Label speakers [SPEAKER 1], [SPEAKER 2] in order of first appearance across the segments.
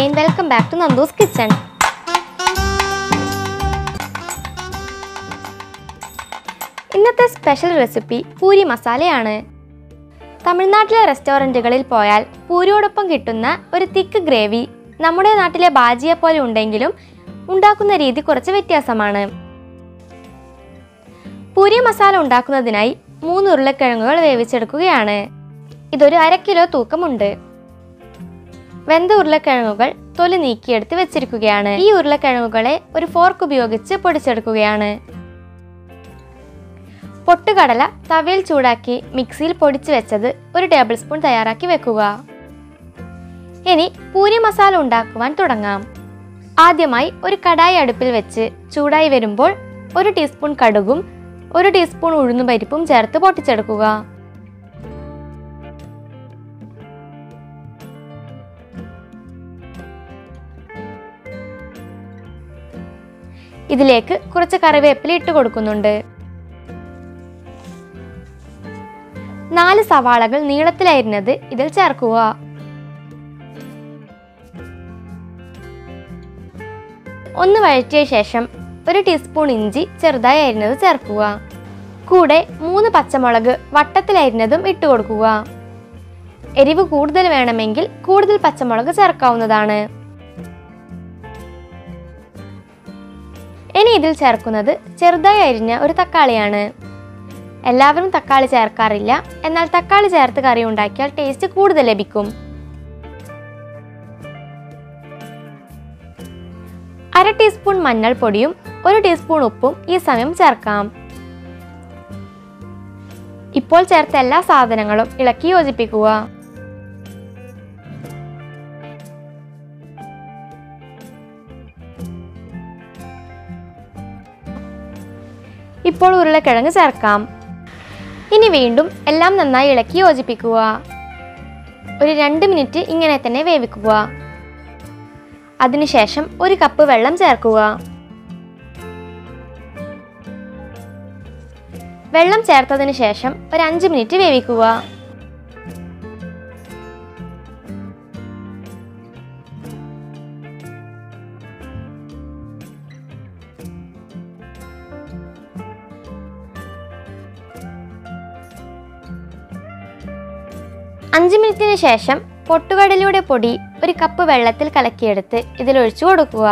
[SPEAKER 1] again welcome back to Nandu's kitchen ഇന്നത്തെ special recipe puri മസാലയാണ് തമിഴ്നാട്ടിലെ റെസ്റ്റോറൻറ്റുകളിൽ പോയാൽ പൂരിയോടൊപ്പം കിട്ടുന്ന ഒരു തിക്ക് ഗ്രേവി നമ്മുടെ നാട്ടിലെ ബാജിയെ പോലെ ഉണ്ടെങ്കിലും ഉണ്ടാക്കുന്ന രീതി കുറച്ച് വ്യത്യാസമാണ് പൂരി മസാല ഉണ്ടാക്കുന്നതിനായി മൂന്ന് ഉരുളക്കിഴങ്ങുകൾ വേവിച്ചെടുക്കുകയാണ് ഇതൊരു അര കിലോ തൂക്കമുണ്ട് വെന്ത ഉരുളക്കിഴങ്ങുകൾ തൊലി നീക്കിയെടുത്ത് വെച്ചിരിക്കുകയാണ് ഈ ഉരുളക്കിഴങ്ങുകളെ ഒരു ഫോർക്ക് ഉപയോഗിച്ച് പൊടിച്ചെടുക്കുകയാണ് പൊട്ടുകടല തവയിൽ ചൂടാക്കി മിക്സിയിൽ പൊടിച്ചു വെച്ചത് ഒരു ടേബിൾ സ്പൂൺ തയ്യാറാക്കി വെക്കുക ഇനി പൂരി മസാല ഉണ്ടാക്കുവാൻ തുടങ്ങാം ആദ്യമായി ഒരു കടായി അടുപ്പിൽ വെച്ച് ചൂടായി വരുമ്പോൾ ഒരു ടീസ്പൂൺ കടുകും ഒരു ടീസ്പൂൺ ഉഴുന്നുപരിപ്പും ചേർത്ത് പൊട്ടിച്ചെടുക്കുക ഇതിലേക്ക് കുറച്ച് കറിവേപ്പില ഇട്ട് കൊടുക്കുന്നുണ്ട് നാല് സവാളകൾ നീളത്തിലരിഞ്ഞത് ഇതിൽ ചേർക്കുക ഒന്ന് വഴറ്റിയ ശേഷം ഒരു ടീസ്പൂൺ ഇഞ്ചി ചെറുതായി അരിഞ്ഞത് ചേർക്കുക കൂടെ മൂന്ന് പച്ചമുളക് വട്ടത്തിലരിഞ്ഞതും ഇട്ട് കൊടുക്കുക എരിവ് കൂടുതൽ വേണമെങ്കിൽ കൂടുതൽ പച്ചമുളക് ചേർക്കാവുന്നതാണ് ഇനി ഇതിൽ ചേർക്കുന്നത് ചെറുതായി അരിഞ്ഞ ഒരു തക്കാളിയാണ് എല്ലാവരും തക്കാളി ചേർക്കാറില്ല എന്നാൽ തക്കാളി ചേർത്ത് കറി ഉണ്ടാക്കിയാൽ ടേസ്റ്റ് കൂടുതൽ ലഭിക്കും അര ടീസ്പൂൺ മഞ്ഞൾപ്പൊടിയും ഒരു ടീസ്പൂൺ ഉപ്പും ഈ സമയം ചേർക്കാം ഇപ്പോൾ ചേർത്ത എല്ലാ സാധനങ്ങളും ഇളക്കി യോജിപ്പിക്കുക ഇപ്പോൾ ഉരുളക്കിഴങ്ങ് ചേർക്കാം ഇനി വീണ്ടും എല്ലാം നന്നായി ഇളക്കി യോജിപ്പിക്കുക ഒരു രണ്ട് മിനിറ്റ് ഇങ്ങനെ തന്നെ വേവിക്കുക അതിനുശേഷം ഒരു കപ്പ് വെള്ളം ചേർക്കുക വെള്ളം ചേർത്തതിന് ശേഷം ഒരു അഞ്ച് മിനിറ്റ് വേവിക്കുക അഞ്ച് മിനിറ്റിന് ശേഷം പൊട്ടുകടലയുടെ പൊടി ഒരു കപ്പ് വെള്ളത്തിൽ കലക്കിയെടുത്ത് ഇതിലൊഴിച്ചു കൊടുക്കുക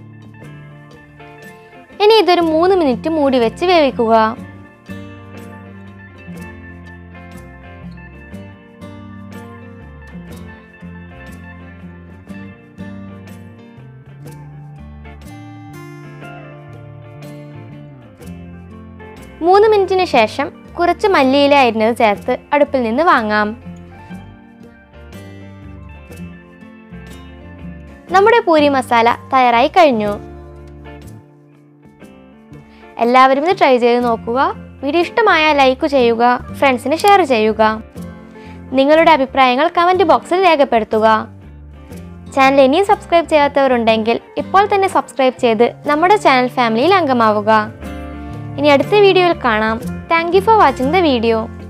[SPEAKER 1] ഇനി ഇതൊരു മൂന്ന് മിനിറ്റ് മൂടി വെച്ച് വേവിക്കുക മൂന്ന് മിനിറ്റിന് ശേഷം കുറച്ച് മല്ലിയില അരിഞ്ഞത് ചേർത്ത് അടുപ്പിൽ നിന്ന് വാങ്ങാം നമ്മുടെ പൂരി മസാല തയ്യാറായി കഴിഞ്ഞു എല്ലാവരും ഇത് ട്രൈ ചെയ്ത് നോക്കുക വീഡിയോ ഇഷ്ടമായാൽ ലൈക്ക് ചെയ്യുക ഫ്രണ്ട്സിന് ഷെയർ ചെയ്യുക നിങ്ങളുടെ അഭിപ്രായങ്ങൾ കമൻറ്റ് ബോക്സിൽ രേഖപ്പെടുത്തുക ചാനൽ ഇനിയും സബ്സ്ക്രൈബ് ചെയ്യാത്തവരുണ്ടെങ്കിൽ ഇപ്പോൾ തന്നെ സബ്സ്ക്രൈബ് ചെയ്ത് നമ്മുടെ ചാനൽ ഫാമിലിയിൽ അംഗമാവുക ഇനി അടുത്ത വീഡിയോയിൽ കാണാം thank you for watching the video